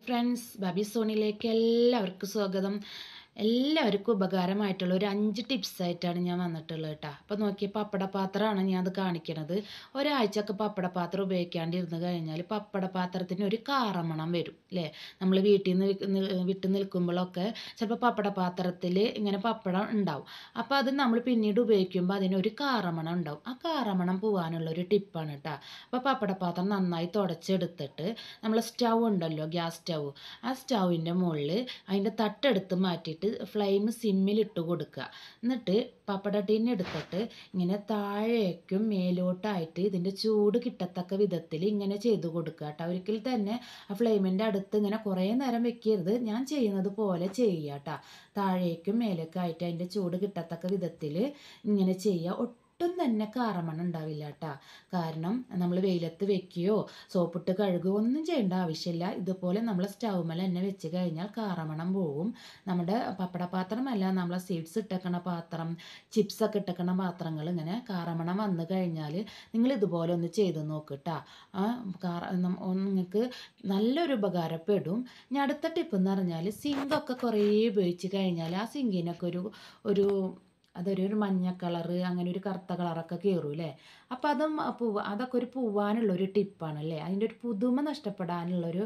friends ബബി സോണിലേക്ക് എല്ലാവർക്കും സ്വാഗതം എല്ലാവർക്കും ഉപകാരമായിട്ടുള്ള ഒരു അഞ്ച് ടിപ്സ് ആയിട്ടാണ് ഞാൻ വന്നിട്ടുള്ളത് കേട്ടോ അപ്പോൾ നോക്കിയ പപ്പടപാത്രമാണ് ഞാൻ അത് കാണിക്കണത് ഒരാഴ്ചയൊക്കെ പപ്പടപാത്രം ഉപയോഗിക്കാണ്ടിരുന്ന് കഴിഞ്ഞാൽ പപ്പടപാത്രത്തിന് ഒരു കാറമണം വരും അല്ലേ നമ്മൾ വീട്ടിൽ നിന്ന് വിട്ട് നിൽക്കുമ്പോഴൊക്കെ ചിലപ്പോൾ പപ്പടപാത്രത്തിൽ ഇങ്ങനെ പപ്പടം ഉണ്ടാവും അപ്പോൾ അത് നമ്മൾ പിന്നീട് ഉപയോഗിക്കുമ്പോൾ അതിനൊരു കാറമണം ഉണ്ടാവും ആ കാറമണം പോകാനുള്ള ഒരു ടിപ്പാണ് കേട്ടോ അപ്പോൾ പപ്പടപാത്രം നന്നായി തുടച്ചെടുത്തിട്ട് നമ്മൾ സ്റ്റൗ ഉണ്ടല്ലോ ഗ്യാസ് സ്റ്റൗ ആ സ്റ്റൗവിൻ്റെ മുകളിൽ അതിൻ്റെ തട്ടെടുത്ത് മാറ്റിയിട്ട് ഫ്ലെയിം സിമ്മിലിട്ട് കൊടുക്കുക എന്നിട്ട് പപ്പട ടീൻ എടുത്തിട്ട് ഇങ്ങനെ താഴേക്കും മേലോട്ടായിട്ട് ഇതിൻ്റെ ചൂട് കിട്ടത്തക്ക വിധത്തിൽ ഇങ്ങനെ ചെയ്ത് കൊടുക്കുക കേട്ടോ ഒരിക്കൽ തന്നെ ആ ഫ്ലെയിമിൻ്റെ അടുത്ത് ഇങ്ങനെ കുറേ നേരം വെക്കരുത് ഞാൻ ചെയ്യുന്നത് പോലെ ചെയ്യുക കേട്ടോ താഴേക്കും മേലേക്കായിട്ട് അതിൻ്റെ ചൂട് കിട്ടത്തക്ക വിധത്തിൽ ഇങ്ങനെ ചെയ്യുക ഒട്ടും തന്നെ കാറമണം ഉണ്ടാവില്ല കേട്ടോ കാരണം നമ്മൾ വെയിലത്ത് വെക്കുകയോ സോപ്പിട്ട് കഴുകുകയോ ഒന്നും ചെയ്യേണ്ട ആവശ്യമില്ല ഇതുപോലെ നമ്മൾ സ്റ്റൗമ്മൽ തന്നെ വെച്ച് കഴിഞ്ഞാൽ കാറമണം പോവും നമ്മുടെ പപ്പടപാത്രമല്ല നമ്മളെ സീഡ്സ് ഇട്ടേക്കണ പാത്രം ചിപ്സൊക്കെ ഇട്ടേക്കണ പാത്രങ്ങൾ ഇങ്ങനെ കാറമണം വന്നു കഴിഞ്ഞാൽ നിങ്ങൾ ഇതുപോലെ ഒന്ന് ചെയ്ത് നോക്കിട്ടാ ആ കാറ നിങ്ങൾക്ക് നല്ലൊരു ഉപകാരപ്പെടും ഇനി അടുത്ത ടിപ്പ് എന്ന് പറഞ്ഞാൽ സിങ്കൊക്കെ കുറേ ഉപയോഗിച്ച് കഴിഞ്ഞാൽ ആ സിങ്കിനൊക്കെ ഒരു ഒരു അതൊരു ഒരു മഞ്ഞ കളറ് അങ്ങനെ ഒരു കറുത്ത കളറൊക്കെ കയറും അല്ലേ അപ്പോൾ അതും പൂവ അതൊക്കെ ഒരു പൂവാനുള്ളൊരു ടിപ്പാണ് അല്ലേ അതിൻ്റെ ഒരു പുതുമ നഷ്ടപ്പെടാനുള്ളൊരു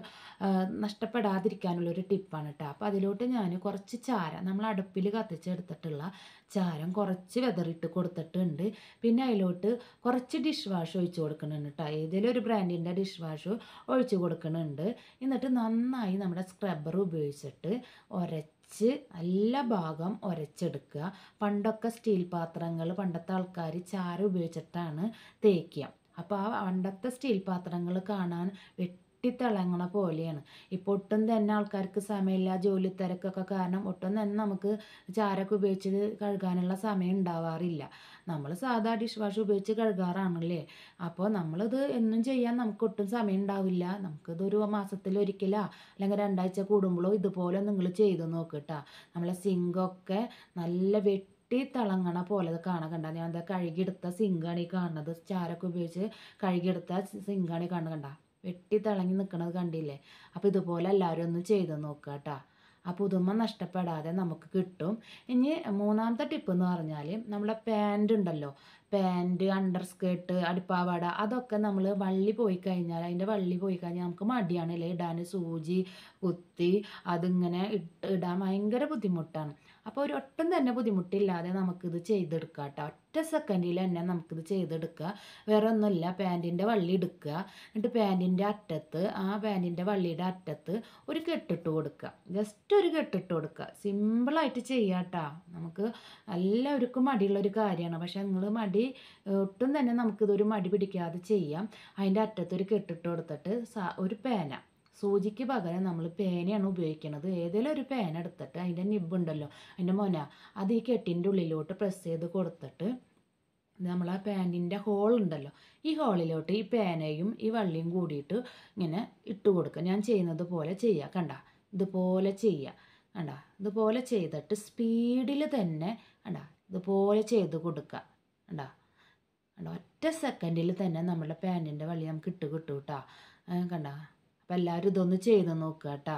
നഷ്ടപ്പെടാതിരിക്കാനുള്ളൊരു ടിപ്പാണ് കേട്ടോ അപ്പോൾ അതിലോട്ട് ഞാൻ കുറച്ച് ചാരം നമ്മൾ അടുപ്പിൽ കത്തിച്ചെടുത്തിട്ടുള്ള ചാരം കുറച്ച് വെതറിട്ട് കൊടുത്തിട്ടുണ്ട് പിന്നെ അതിലോട്ട് കുറച്ച് ഡിഷ് വാഷ് ഒഴിച്ച് കൊടുക്കുന്നുണ്ട് കേട്ടോ ഏതെങ്കിലും ഒരു ബ്രാൻഡിൻ്റെ ഡിഷ് വാഷ് ഒഴിച്ച് കൊടുക്കുന്നുണ്ട് എന്നിട്ട് നന്നായി നമ്മുടെ സ്ക്രബ്ബർ ഉപയോഗിച്ചിട്ട് ഒരച്ച് ഒരച്ച് നല്ല ഭാഗം ഒരച്ചെടുക്കുക പണ്ടൊക്കെ സ്റ്റീൽ പാത്രങ്ങൾ പണ്ടത്തെ ആൾക്കാർ ചാരം ഉപയോഗിച്ചിട്ടാണ് തേക്കുക അപ്പോൾ ആ പണ്ടത്തെ സ്റ്റീൽ പാത്രങ്ങൾ കാണാൻ വെട്ടിത്തിളങ്ങണ പോലെയാണ് ഇപ്പോൾ ഒട്ടും തന്നെ ആൾക്കാർക്ക് സമയമില്ല ജോലി തിരക്കൊക്കെ കാരണം ഒട്ടും തന്നെ നമുക്ക് ചാരമൊക്കെ ഉപയോഗിച്ച് കഴുകാനുള്ള സമയം ഉണ്ടാവാറില്ല നമ്മൾ സാധാ ഡിഷ് വാഷ് ഉപയോഗിച്ച് കഴുകാറാണല്ലേ അപ്പോൾ നമ്മളിത് എന്നും ചെയ്യാൻ നമുക്ക് ഒട്ടും സമയം ഉണ്ടാവില്ല നമുക്കിതൊരു മാസത്തിലൊരിക്കലോ അല്ലെങ്കിൽ രണ്ടാഴ്ച കൂടുമ്പോഴോ ഇതുപോലെ നിങ്ങൾ ചെയ്ത് നോക്കിട്ടാ നമ്മളെ സിങ്കൊക്കെ നല്ല വെട്ടി വെട്ടി തിളങ്ങണ പോലെ കാണാൻ കണ്ട ഞാൻ എന്താ കഴുകിയെടുത്ത സിങ്കാണ് ഈ കാണുന്നത് ചാരൊക്കെ ഉപയോഗിച്ച് കഴുകിയെടുത്ത സിങ്കാണ് ഈ കാണുന്നത് കണ്ട വെട്ടി തിളങ്ങി നിൽക്കുന്നത് കണ്ടില്ലേ അപ്പോൾ ഇതുപോലെ എല്ലാവരും ഒന്ന് ചെയ്ത് നോക്കുക കേട്ടോ ആ പുതുമ നഷ്ടപ്പെടാതെ നമുക്ക് കിട്ടും ഇനി മൂന്നാമത്തെ ടിപ്പ് എന്ന് പറഞ്ഞാൽ നമ്മളെ പാൻറ് ഉണ്ടല്ലോ പാൻറ് അണ്ടർ സ്കേർട്ട് അടിപ്പാവാട അതൊക്കെ നമ്മൾ വള്ളി പോയി കഴിഞ്ഞാൽ അതിൻ്റെ വള്ളി പോയി കഴിഞ്ഞാൽ നമുക്ക് മടിയാണ് അല്ലേ ഇടാൻ സൂചി കുത്തി അതിങ്ങനെ ഇട്ട് ഇടാൻ ഭയങ്കര ബുദ്ധിമുട്ടാണ് അപ്പോൾ ഒരു ഒട്ടും തന്നെ ബുദ്ധിമുട്ടില്ലാതെ നമുക്കിത് ചെയ്തെടുക്കാം കേട്ടോ ഒറ്റ സെക്കൻഡിൽ തന്നെ നമുക്കിത് ചെയ്തെടുക്കുക വേറെ ഒന്നുമില്ല പാൻറ്റിൻ്റെ വള്ളി എടുക്കുക എന്നിട്ട് പാൻറ്റിൻ്റെ അറ്റത്ത് ആ പാൻറ്റിൻ്റെ വള്ളിയുടെ അറ്റത്ത് ഒരു കെട്ടിട്ട് കൊടുക്കുക ജസ്റ്റ് ഒരു കെട്ടിട്ട് കൊടുക്കുക സിമ്പിളായിട്ട് ചെയ്യാം കേട്ടോ നമുക്ക് എല്ലാവർക്കും മടിയുള്ളൊരു കാര്യമാണ് പക്ഷേ നിങ്ങൾ മടി ഒട്ടും തന്നെ നമുക്കിതൊരു മടി പിടിക്കാതെ ചെയ്യാം അതിൻ്റെ അറ്റത്തൊരു കെട്ടിട്ട് കൊടുത്തിട്ട് ഒരു പേന സൂചിക്ക് പകരം നമ്മൾ പേനയാണ് ഉപയോഗിക്കുന്നത് ഏതെങ്കിലും ഒരു പേന എടുത്തിട്ട് അതിൻ്റെ നിബുണ്ടല്ലോ അതിൻ്റെ മൊന അത് ഈ കെട്ടിൻ്റെ ഉള്ളിലോട്ട് പ്രസ് ചെയ്ത് കൊടുത്തിട്ട് നമ്മൾ ആ പാൻറ്റിൻ്റെ ഹോൾ ഉണ്ടല്ലോ ഈ ഹോളിലോട്ട് ഈ പേനയും ഈ വള്ളിയും കൂടിയിട്ട് ഇങ്ങനെ ഇട്ട് കൊടുക്കുക ഞാൻ ചെയ്യുന്നത് പോലെ ചെയ്യുക കണ്ട ഇതുപോലെ ചെയ്യുക കണ്ട ഇതുപോലെ ചെയ്തിട്ട് സ്പീഡിൽ തന്നെ കണ്ട ഇതുപോലെ ചെയ്ത് കൊടുക്കുക കണ്ട കണ്ട ഒറ്റ സെക്കൻഡിൽ തന്നെ നമ്മുടെ പാൻറ്റിൻ്റെ വള്ളി നമുക്ക് ഇട്ട് കിട്ടും കേട്ടോ കണ്ട അപ്പോൾ എല്ലാവരും ഇതൊന്ന് ചെയ്ത് നോക്കുക കേട്ടോ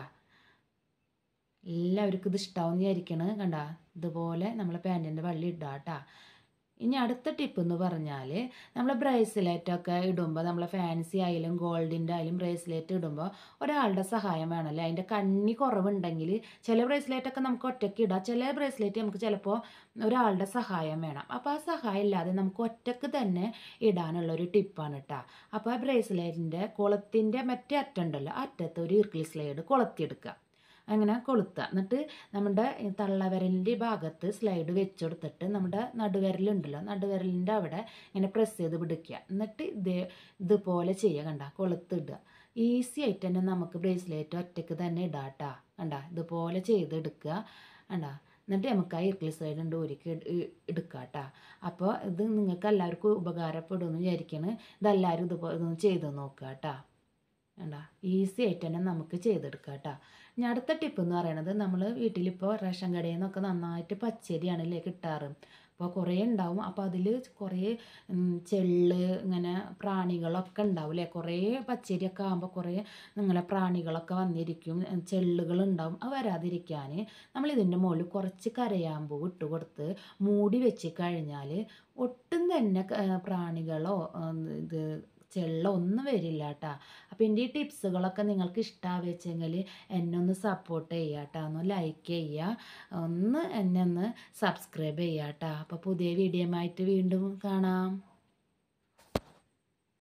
എല്ലാവർക്കും ഇത് ഇഷ്ടമാവും വിചാരിക്കണത് കണ്ട ഇതുപോലെ നമ്മൾ പാൻറ്റിൻ്റെ വള്ളി ഇടുക കേട്ടോ ഇനി അടുത്ത ടിപ്പ് എന്ന് പറഞ്ഞാൽ നമ്മൾ ബ്രേസ്ലെറ്റൊക്കെ ഇടുമ്പോൾ നമ്മൾ ഫാൻസി ആയാലും ഗോൾഡിൻ്റെ ആയാലും ബ്രേസ്ലെറ്റ് ഇടുമ്പോൾ ഒരാളുടെ സഹായം വേണമല്ലേ അതിൻ്റെ കണ്ണി കുറവുണ്ടെങ്കിൽ ചില ബ്രേസ്ലെറ്റൊക്കെ നമുക്ക് ഒറ്റയ്ക്ക് ഇടാം ചില ബ്രേസ്ലെറ്റ് നമുക്ക് ചിലപ്പോൾ ഒരാളുടെ സഹായം വേണം അപ്പോൾ ആ സഹായം ഇല്ലാതെ നമുക്ക് ഒറ്റയ്ക്ക് തന്നെ ഇടാനുള്ളൊരു ടിപ്പാണ് കേട്ടോ അപ്പോൾ ആ ബ്രേസ്ലെറ്റിൻ്റെ കുളത്തിൻ്റെ മറ്റേ അറ്റുണ്ടല്ലോ അറ്റത്ത് ഒരു ഇർക്കിൾ സ്ലൈഡ് കൊളുത്തിയെടുക്കുക അങ്ങനെ കൊളുത്തുക എന്നിട്ട് നമ്മുടെ തള്ളവിരലിൻ്റെ ഭാഗത്ത് സ്ലൈഡ് വെച്ചെടുത്തിട്ട് നമ്മുടെ നടുവിരലുണ്ടല്ലോ നടുവിരലിൻ്റെ അവിടെ ഇങ്ങനെ പ്രസ് ചെയ്ത് പിടിക്കുക എന്നിട്ട് ഇതേ ഇതുപോലെ ചെയ്യുക കണ്ട കൊളുത്തിടുക ഈസി ആയിട്ട് തന്നെ നമുക്ക് ബ്രേസ്ലെറ്റ് ഒറ്റയ്ക്ക് തന്നെ ഇടാം കേട്ടോ കണ്ട ഇതുപോലെ ചെയ്തെടുക്കുക കണ്ട എന്നിട്ട് നമുക്ക് ആ ഇർക്കിൾ സൈഡ് ഉണ്ട് ഒരുക്കി എടുക്കുക കേട്ടോ അപ്പോൾ ഇത് നിങ്ങൾക്ക് എല്ലാവർക്കും ഉപകാരപ്പെടുമെന്ന് വിചാരിക്കണ് ഇതെല്ലാവരും ഇതുപോലെ ഇതൊന്ന് ചെയ്ത് നോക്കുക കേട്ടോ വേണ്ട ഈസി ആയിട്ട് തന്നെ നമുക്ക് ചെയ്തെടുക്കാം കേട്ടോ ഇനി അടുത്ത ടിപ്പ് എന്ന് പറയുന്നത് നമ്മൾ വീട്ടിലിപ്പോൾ റേഷൻ കടയിൽ നിന്നൊക്കെ നന്നായിട്ട് പച്ചരിയാണല്ലേ കിട്ടാറ് അപ്പോൾ കുറേ ഉണ്ടാവും അപ്പോൾ അതിൽ കുറേ ഉം, ചെള്ള് ഇങ്ങനെ പ്രാണികളൊക്കെ ഉണ്ടാവില്ലേ കുറേ പച്ചരിയൊക്കെ ആകുമ്പോൾ കുറേ നിങ്ങളെ പ്രാണികളൊക്കെ വന്നിരിക്കും ഉം, ചെള്ളുകളുണ്ടാവും അത് വരാതിരിക്കാൻ നമ്മൾ ഇതിൻ്റെ മുകളിൽ കുറച്ച് കരയാമ്പൂ ഇട്ട് കൊടുത്ത് മൂടി വെച്ച് കഴിഞ്ഞാൽ ഒട്ടും തന്നെ ക- ഏ, പ്രാണികളോ ഉം, ഇത് ചെള്ള ഒന്നും വരില്ല കേട്ടോ അപ്പോൾ എൻ്റെ ഈ ടിപ്സുകളൊക്കെ നിങ്ങൾക്ക് ഇഷ്ടമാവെച്ചെങ്കിൽ എന്നെ ഒന്ന് സപ്പോർട്ട് ചെയ്യുക കേട്ടോ ഒന്ന് ലൈക്ക് ചെയ്യുക ഒന്ന് എന്നെ ഒന്ന് സബ്സ്ക്രൈബ് ചെയ്യുക കേട്ടോ അപ്പോൾ പുതിയ വീഡിയോ ആയിട്ട് വീണ്ടും കാണാം